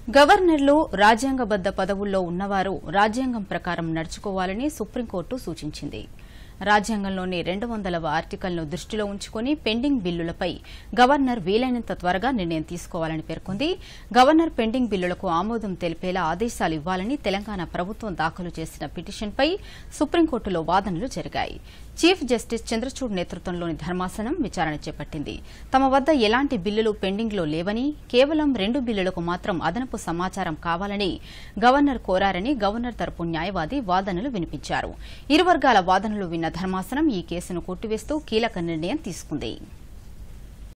గవర్నర్లు రాజ్యాంగబద్ద పదవుల్లో ఉన్నవారు రాజ్యాంగం ప్రకారం నడుచుకోవాలని సుప్రీంకోర్టు సూచించింది రాజ్యాంగంలోని రెండు వందలవ ఆర్టికల్ను దృష్టిలో ఉంచుకుని పెండింగ్ బిల్లులపై గవర్నర్ వీలైనంత త్వరగా నిర్ణయం తీసుకోవాలని పేర్కొంది గవర్నర్ పెండింగ్ బిల్లులకు ఆమోదం తెలిపేలా ఆదేశాలు ఇవ్వాలని తెలంగాణ ప్రభుత్వం దాఖలు చేసిన పిటిషన్పై సుప్రీంకోర్టులో వాదనలు జరిగాయి చీఫ్ జస్టిస్ చంద్రచూడ్ నేతృత్వంలోని ధర్మాసనం విచారణ చేపట్టింది తమ వద్ద ఎలాంటి బిల్లులు పెండింగ్లో లేవని కేవలం రెండు బిల్లులకు మాత్రం అదనపు సమాచారం కావాలని గవర్నర్ కోరారని గవర్నర్ తరపు న్యాయవాది వాదనలు వినిపించారు ఇరు వర్గాల వాదనలు విన్న ధర్మాసనం ఈ కేసును కొట్టివేస్తూ కీలక నిర్ణయం తీసుకుంది